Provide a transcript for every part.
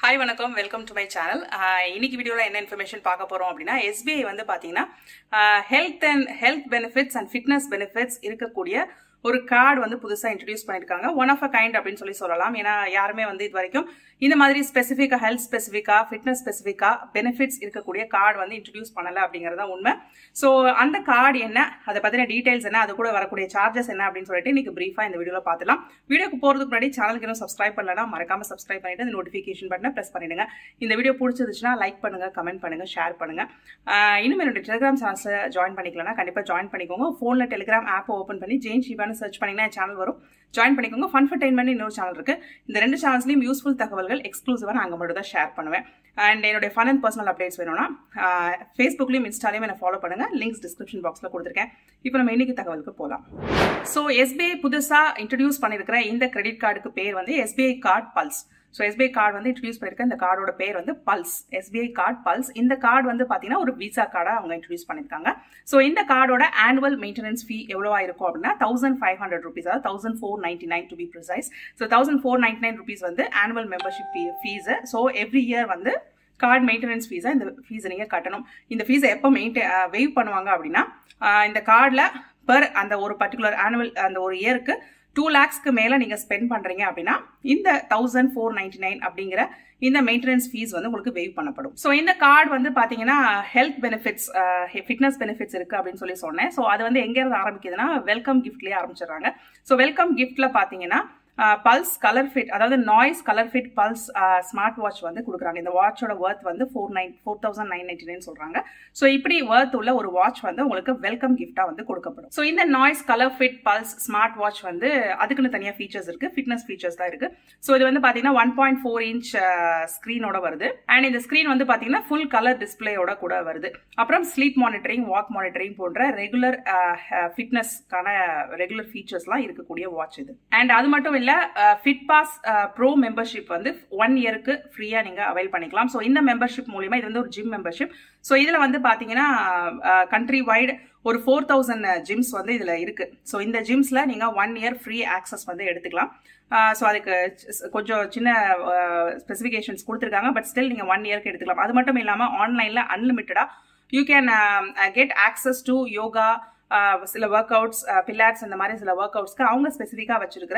hi வணக்கம் welcome to my channel இன்னைக்கு வீடியோவில் என்ன இன்ஃபர்மேஷன் பார்க்க போகிறோம் அப்படின்னா எஸ்பிஐ வந்து பார்த்தீங்கன்னா health and health benefits and fitness benefits இருக்கக்கூடிய ஒரு கார்டு வந்து புதுசாக இன்ட்ரடியூஸ் பண்ணியிருக்காங்க ஒன் ஆஃப் அ கைண்ட் அப்படின்னு சொல்லி சொல்லலாம் ஏன்னா யாருமே வந்து இது வரைக்கும் இந்த மாதிரி ஸ்பெசிஃபிக்காக ஹெல்த் ஸ்பெசிஃபிக்காக ஃபிட்னஸ் ஸ்பெசிஃபிக்காக பெனிஃபிட்ஸ் இருக்கக்கூடிய கார்டு வந்து இன்ட்ரடியூஸ் பண்ணலை அப்படிங்கிறத உண்மை ஸோ அந்த கார்டு என்ன அதை பற்றின டீடைல்ஸ் என்ன அது கூட வரக்கூடிய சார்ஜஸ் என்ன அப்படின்னு சொல்லிட்டு இன்னைக்கு ப்ரீஃபாக இந்த வீடியோவில் பார்த்துலாம் வீடியோக்கு போகிறதுக்கு முன்னாடி சேனலுக்கு இன்னும் சப்ஸ்கிரைப் பண்ணலன்னா மறக்காம சப்ஸ்கிரைப் பண்ணிட்டு அந்த நோட்டிஃபிகேஷன் பட்டனை ப்ரெஸ் பண்ணிடுங்க இந்த வீடியோ பிடிச்சிருச்சுன்னா லைக் பண்ணுங்க கமெண்ட் பண்ணுங்க ஷேர் பண்ணுங்க இன்னும் என்னோட டெலிகிராம் சேனல்ஸில் ஜாயின் பண்ணிக்கலன்னா கண்டிப்பாக ஜாயின் பண்ணிக்கோங்க ஃபோனில் டெலிகிராம் ஆப் ஓப்பன் பண்ணி ஜெயின் ஷிவான்னு சர்ச் பண்ணிங்கன்னா என் சேனல் வரும் ஜாயின் பண்ணிக்கோங்க ஃபன் ஃபர்டைன்மெண்ட் இன்னொரு சேனல் இருக்கு இந்த ரெண்டு சேனல்ஸ்லையும் யூஸ்ஃபுல் தகவல்கள் எக்ஸ்க்ளூசிவாக நான் அங்கே மட்டும் தான் ஷேர் பண்ணுவேன் அண்ட் என்னுடைய ஃபன் அண்ட் பர்சனல் அப்டேட்ஸ் வேணும்னா ஃபேஸ்புக்லையும் இன்ஸ்டாலையும் என்னை ஃபாலோ பண்ணுங்க லிங்க்ஸ் டிஸ்கிரிப்ஷன் பாக்ஸில் கொடுத்துருக்கேன் இப்போ நம்ம இன்னைக்கு தகவலுக்கு போகலாம் ஸோ எஸ்பிஐ புதுசாக இன்ட்ரடியூஸ் பண்ணியிருக்கிற இந்த கிரெடிட் கார்டுக்கு பேர் வந்து SBI card pulse so SBI card வந்து இன்ட்ரடியூஸ் பண்ணியிருக்க இந்த கார்டோட பேர் வந்து பல்ஸ் எஸ்பிஐ கார்டு பல்ஸ் இந்த கார்டு வந்து பார்த்தீங்கன்னா ஒரு விசா கார்டாக அவங்க இன்ட்ரடியூஸ் பண்ணியிருக்காங்க ஸோ இந்த கார்டோட ஆனுவல் மெயின்டெனன்ஸ் ஃபீ எவ்வளோவா இருக்கும் அப்படின்னா தௌசண்ட் ஃபைவ் ஹண்ட்ரட் ருபீஸ் அதாவது thousand four ninety nine to be precise so thousand four ninety nine rupees வந்து annual membership fees so every year வந்து கார்டு மெயின்டெனன்ஸ் ஃபீஸை இந்த ஃபீஸை நீங்கள் கட்டணும் இந்த ஃபீஸை எப்போ மெயின்டெ வெய்வ் பண்ணுவாங்க அப்படின்னா இந்த கார்டில் பர் அந்த ஒரு பர்டிகுலர் ஆனுவல் அந்த ஒரு இயருக்கு டூ லேக்ஸ்க்கு மேலே நீங்கள் ஸ்பெண்ட் பண்ணுறீங்க அப்படின்னா இந்த தௌசண்ட் ஃபோர் நைன்டி நைன் அப்படிங்கிற இந்த மெயின்டெனன்ஸ் ஃபீஸ் வந்து உங்களுக்கு வெய்வ் பண்ணப்படும் ஸோ இந்த கார்டு வந்து பார்த்தீங்கன்னா ஹெல்த் பெனிஃபிட்ஸ் ஃபிட்னஸ் பெனிஃபிட்ஸ் இருக்குது அப்படின்னு சொல்லி சொன்னேன் ஸோ அது வந்து எங்கேருந்து ஆரம்பிக்குதுன்னா வெல்கம் கிஃப்ட்லேயே ஆரம்பிச்சிடுறாங்க ஸோ வெல்கம் கிஃப்ட்டில் பார்த்தீங்கன்னா பல்ஸ் கலர் ஃபிட் அதாவது noise colour fit pulse smart watch வந்து கொடுக்குறாங்க இந்த வாட்சோட ஒர்த் வந்து four nine four thousand nine ninety nine சொல்கிறாங்க ஸோ இப்படி ஒர்த் உள்ள ஒரு வாட்ச் வந்து உங்களுக்கு வெல்கம் கிஃப்டாக வந்து கொடுக்கப்படும் ஸோ இந்த noise colour fit pulse smart watch வந்து அதுக்குன்னு தனியாக ஃபீச்சர்ஸ் இருக்கு ஃபிட்னஸ் ஃபீச்சர்ஸ் தான் இருக்கு ஸோ இது வந்து பார்த்தீங்கன்னா ஒன் பாயிண்ட் ஃபோர் இன்ச் ஸ்க்ரீனோட வருது அண்ட் இந்த ஸ்க்ரீன் வந்து பார்த்தீங்கன்னா ஃபுல் கலர் டிஸ்பிளேயோட கூட வருது அப்புறம் ஸ்லீப் மானிட்டரிங் வாக் மானிட்டரிங் போன்ற ரெகுலர் ஃபிட்னஸ்க்கான ரெகுலர் ஃபீச்சர்ஸ்லாம் இருக்கக்கூடிய வாட்ச் இது அண்ட் அது மட்டும் இல்லை ஃபிட் பாஸ் ப்ரோ மெம்பர்ஷிப் வந்து ஒன் இயருக்கு ஃப்ரீயாக நீங்கள் அவைல் பண்ணிக்கலாம் ஸோ இந்த மெம்பர்ஷிப் மூலியமாக இது வந்து ஒரு ஜிம் மெம்பர்ஷிப் ஸோ இதில் வந்து பார்த்தீங்கன்னா கண்ட்ரி வைடு ஒரு ஃபோர் தௌசண்ட் ஜிம்ஸ் வந்து இதில் இருக்குது ஸோ இந்த ஜிம்ஸில் நீங்கள் ஒன் இயர் ஃப்ரீ ஆக்சஸ் வந்து எடுத்துக்கலாம் ஸோ அதுக்கு கொஞ்சம் சின்ன ஸ்பெசிஃபிகேஷன்ஸ் கொடுத்துருக்காங்க பட் ஸ்டில் நீங்கள் ஒன் இயர்க்கு எடுத்துக்கலாம் அது மட்டும் இல்லாமல் ஆன்லைனில் அன்லிமிட்டடாக you can get access to yoga சில ஒர்க் அவுட்ஸ் பில்லாட்ஸ் இந்த மாதிரி சில ஒர்க் அவுட்ஸ்க்கு அவங்க ஸ்பெசிஃபிக்காக வச்சிருக்கிற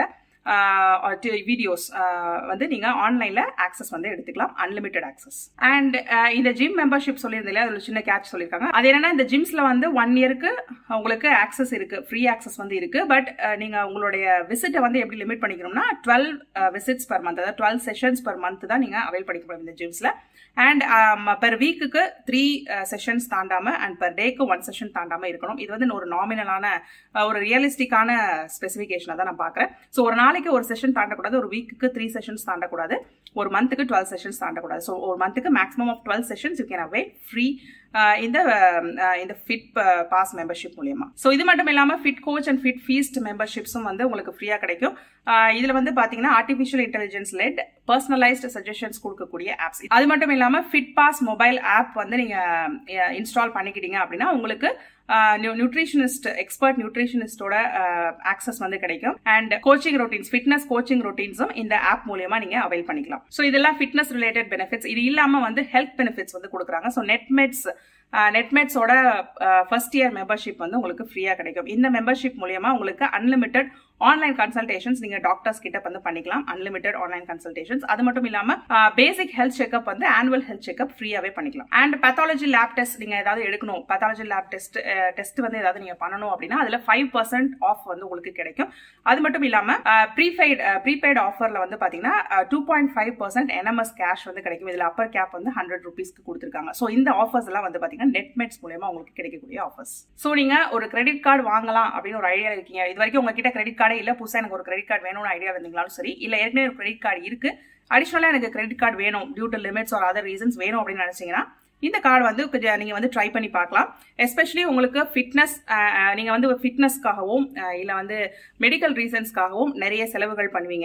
வீடியோஸ் வந்து நீங்கள் ஆன்லைனில் ஆக்சஸ் வந்து எடுத்துக்கலாம் அன்லிமிட்டட் ஆக்சஸ் அண்ட் இந்த ஜிம் மெம்பர்ஷிப் சொல்லியிருந்தேன் அதில் சின்ன கேட்ச் சொல்லியிருக்காங்க அது என்னன்னா இந்த ஜிம்ஸில் வந்து ஒன் இயருக்கு உங்களுக்கு ஆக்சஸ் இருக்கு ஃப்ரீ ஆக்சஸ் வந்து இருக்கு பட் நீங்கள் உங்களுடைய விசிட்டை வந்து எப்படி லிமிட் பண்ணிக்கணும்னா டுவெல் விசிட்ஸ் பர் மந்த் அதாவது டுவெல் செஷன்ஸ் பர் மந்த் தான் நீங்கள் அவைல் பண்ணிக்க முடியும் இந்த ஜிம்ஸில் அண்ட் பெர் வீக்குக்கு த்ரீ செஷன்ஸ் தாண்டாமல் அண்ட் பெர் டேக்கு ஒன் செஷன் தாண்டாமல் இருக்கணும் இது வந்து ஒரு நாமினலான ஒரு ரியலிஸ்டிக்கான ஸ்பெசிஃபிகேஷனாக தான் நான் பார்க்குறேன் ஸோ ஒரு நாளைக்கு ஒரு செஷன் தாண்டக்கூடாது ஒரு வீக்குக்கு த்ரீ செஷன்ஸ் தாண்டக்கூடாது ஒரு மந்த்துக்கு டுவெல் செஷன்ஸ் தாண்டக்கூடாது ஸோ ஒரு மந்த்துக்கு maximum of twelve sessions you can avail free இந்த இந்த ஃபிட் பாஸ் மெம்பர்ஷிப் மூலியமா ஸோ இது மட்டும் இல்லாமல் fit coach and fit feast மெம்பர்ஷிப்ஸும் வந்து உங்களுக்கு ஃப்ரீயாக கிடைக்கும் இதில் வந்து பார்த்தீங்கன்னா artificial intelligence led personalised suggestions கொடுக்கக்கூடிய ஆப்ஸ் அது மட்டும் இல்லாமல் ஃபிட் பாஸ் மொபைல் ஆப் வந்து நீங்கள் இன்ஸ்டால் பண்ணிக்கிட்டீங்க அப்படின்னா உங்களுக்கு நியூட்ரிஷனிஸ்ட் எக்ஸ்பர்ட் நியூட்ரிஷனிஸ்டோட ஆக்சஸ் வந்து கிடைக்கும் and coaching routines fitness coaching ரொட்டீன்ஸும் இந்த ஆப் மூலியமா நீங்க அவைல் பண்ணிக்கலாம் ஸோ இதெல்லாம் ஃபிட்னஸ் ரிலேட்டட் பெனிஃபிட்ஸ் இது இல்லாம வந்து ஹெல்த் பெனிஃபிட்ஸ் வந்து கொடுக்குறாங்க ஸோ நெட்மெட்ஸ் நெட்மெட்ஸோட ஃபர்ஸ்ட் இயர் மெம்பர்ஷிப் வந்து உங்களுக்கு ஃப்ரீயாக கிடைக்கும் இந்த மெம்பர்ஷிப் மூலியமா உங்களுக்கு அன்லிமிட்டட் ஆன்லைன் கன்சல்டேஷன்ஸ் நீங்க டாக்டர்ஸ் கிட்ட வந்து பண்ணிக்கலாம் அன்லிமிட்டட் ஆன்லைன் கன்சல்டேஷன்ஸ் அது மட்டும் இல்லாம பேசிக் ஹெல்த் செக்அப் வந்து ஆனுவல் ஹெல்த் செக்அப் ஃப்ரீயாவே பண்ணிக்கலாம் அண்ட் பேத்தாலஜி லேப் டெஸ்ட் நீங்க ஏதாவது எடுக்கணும் பேத்தாலஜி லேப் டெஸ்ட் டெஸ்ட் வந்து ஏதாவது நீங்க பண்ணணும் அப்படின்னா அதுல ஃபைவ் பர்சன்ட் ஆஃப் வந்து உங்களுக்கு கிடைக்கும் அது மட்டும் இல்லாம ப்ரீபெய்ட் ப்ரீபெய்ட் ஆஃபர்ல வந்து பாத்தீங்கன்னா two point five percent NMS cash வந்து கிடைக்கும் இதுல அப்பர் கேப் வந்து ஹண்ட்ரட் ருபீஸ்க்கு கொடுத்துருக்காங்க ஸோ இந்த ஆஃபர்ஸ் எல்லாம் வந்து பாத்தீங்கன்னா நெட்மெட்ஸ் மூலயமா உங்களுக்கு கிடைக்கக்கூடிய ஆஃபர்ஸ் ஸோ நீங்க ஒரு கிரெடிட் கார்டு வாங்கலாம் அப்படின்னு ஒரு ஐடியா இருக்கீங்க இது வரைக்கும் உங்ககிட்ட கிரெடிட் கார்டே இல்ல புதுசாக எனக்கு ஒரு கிரெடிட் கார்டு வேணும்னு ஐடியா இருந்தீங்களாலும் சரி இல்ல ஏற்கனவே ஒரு கிரெடிட் கார்டு இருக்கு அடிஷனலாக எனக்கு கிரெடிட் கார்டு வேணும் due to limits or other reasons வேணும் அப்படின்னு நினைச்சீங்கன்னா இந்த கார்டு வந்து கொஞ்சம் நீங்கள் வந்து ட்ரை பண்ணி பார்க்கலாம் எஸ்பெஷலி உங்களுக்கு ஃபிட்னஸ் நீங்கள் வந்து ஃபிட்னஸ்க்காகவும் இல்லை வந்து மெடிக்கல் ரீசன்ஸ்க்காகவும் நிறைய செலவுகள் பண்ணுவீங்க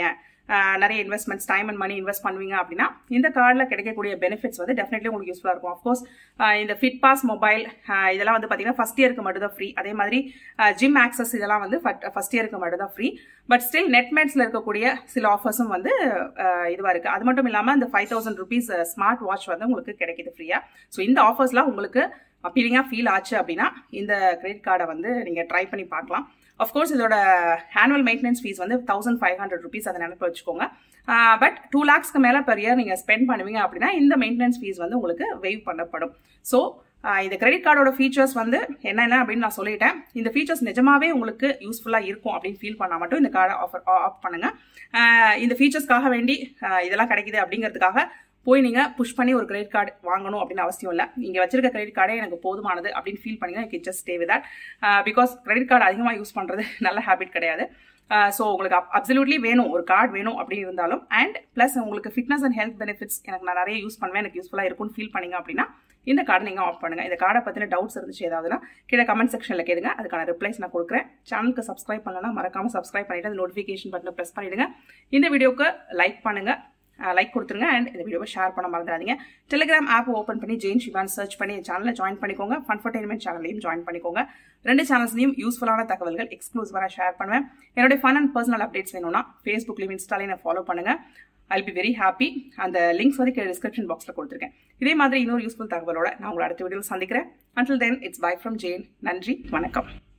நிறைய investments time and money invest பண்ணுவீங்க அப்படின்னா இந்த கார்டில் கிடைக்கக்கூடிய பெனிஃபிட்ஸ் வந்து டெஃபினெட்லி உங்களுக்கு யூஸ்ஃபுல்லாக இருக்கும் அஃப்கோர்ஸ் இந்த ஃபிட் பாஸ் மொபைல் இதெல்லாம் வந்து பார்த்தீங்கன்னா ஃபஸ்ட் இயருக்கு மட்டும் தான் ஃப்ரீ அதே மாதிரி ஜிம் ஆக்சஸ் இதெல்லாம் வந்து ஃபஸ்ட் இயருக்கு மட்டும் தான் ஃப்ரீ பட் ஸ்டில் நெட்மேட்ஸில் இருக்கக்கூடிய சில ஆஃபர்ஸும் வந்து இதுவாக இருக்குது அது மட்டும் இல்லாமல் இந்த five thousand rupees smart watch வந்து உங்களுக்கு கிடைக்கிது ஃப்ரீயாக ஸோ இந்த ஆஃபர்ஸ்லாம் உங்களுக்கு அப்பீலிங்காக ஃபீல் ஆச்சு அப்படின்னா இந்த கிரெடிட் கார்டை வந்து நீங்கள் ட்ரை பண்ணி பார்க்கலாம் அஃப்கோர்ஸ் இதோட ஆனுவல் மெயின்டெனன்ஸ் ஃபீஸ் வந்து தௌசண்ட் ஃபைவ் ஹண்ட்ரட் ருபீஸ் அதை நினைப்பு வச்சுக்கோங்க பட் டூ லேக்ஸ்க்கு மேலே பெர் இயர் நீங்கள் ஸ்பெண்ட் பண்ணுவீங்க அப்படின்னா இந்த மெயின்டெனன்ஸ் ஃபீஸ் வந்து உங்களுக்கு வெய்வ் பண்ணப்படும் ஸோ இந்த கிரெடிட் கார்டோட ஃபீச்சர்ஸ் வந்து என்னென்ன அப்படின்னு நான் சொல்லிட்டேன் இந்த ஃபீச்சர்ஸ் நிஜமாவே உங்களுக்கு யூஸ்ஃபுல்லாக இருக்கும் அப்படின்னு ஃபீல் பண்ணால் மட்டும் இந்த கார்டை ஆஃபர் ஆஃப் பண்ணுங்கள் இந்த ஃபீச்சர்ஸ்க்காக வேண்டி இதெல்லாம் கிடைக்குது அப்படிங்கிறதுக்காக போய் நீங்கள் புஷ் பண்ணி ஒரு கிரெடிட் கார்டு வாங்கணும் அப்படின்னு அவசியம் இல்லை நீங்கள் வச்சிருக்க கிரெடிட் கார்டே எனக்கு போதுமானது அப்படின்னு ஃபீல் பண்ணி you just stay with that because credit card அதிகமாக யூஸ் பண்ணுறது நல்ல ஹேபிட் கிடையாது ஸோ உங்களுக்கு அப்சல்யூட்லி வேணும் ஒரு கார்டு வேணும் அப்படின்னு இருந்தாலும் அண்ட் ப்ளஸ் உங்களுக்கு ஃபிட்னஸ் அண்ட் ஹெல்த் பெனிஃபிட்ஸ் எனக்கு நான் நிறைய யூஸ் பண்ணுவேன் எனக்கு யூஸ்ஃபுல்லாக இருக்கும்னு ஃபீல் பண்ணீங்க அப்படின்னா இந்த கார்டை நீங்கள் ஆஃப் பண்ணுங்கள் இந்த கார்டை பற்றின டவுட்ஸ் இருந்துச்சு ஏதாவதுனா கீழே கமெண்ட் செக்ஷனில் கேளுங்க அதுக்கான ரிப்ளைஸ் நான் கொடுக்குறேன் சேனலுக்கு சப்ஸ்கிரைப் பண்ணலன்னா மறக்காமல் சப்ஸ்கிரைப் பண்ணிவிட்டு அந்த நோட்டிஃபிகேஷன் பட்டனை ப்ரெஸ் பண்ணிவிடுங்க இந்த வீடியோக்கு லைக் பண்ணுங்கள் லைக் கொடுத்துருங்க அண்ட் இந்த வீடியோவை ஷேர் பண்ண மறந்துடாதீங்க டெலிகிராம் ஆப் ஓப்பன் பண்ணி ஜெயின் ஷிவான் சர்ச் பண்ணி சேனலில் ஜாயின் பண்ணிக்கோங்க ஃபன்ஃபர்டைன்மெண்ட் சேனலையும் ஜாயின் பண்ணிக்கோங்க ரெண்டு சேனல்ஸ்லையும் யூஸ்ஃபுல்லான தகவல்கள் எக்ஸ்க்ளூசிவாக நான் ஷேர் பண்ணுவேன் என்னுடைய ஃபன் அண்ட் பர்சனல் அப்டேட்ஸ் வேணும்னா ஃபேஸ்புக்லையும் இன்ஸ்டாலையும் நான் ஃபாலோ பண்ணுங்கள் ஐல் பி வெரி ஹாப்பி அந்த லிங்க்ஸ் வந்து டிஸ்கிரிப்ஷன் பாக்ஸில் கொடுத்துருக்கேன் இதே மாதிரி இன்னொரு யூஸ்ஃபுல் தகவலோட நான் உங்களை அடுத்த வீடியோவில் சந்திக்கிறேன் until then it's bye from Jain நன்றி வணக்கம்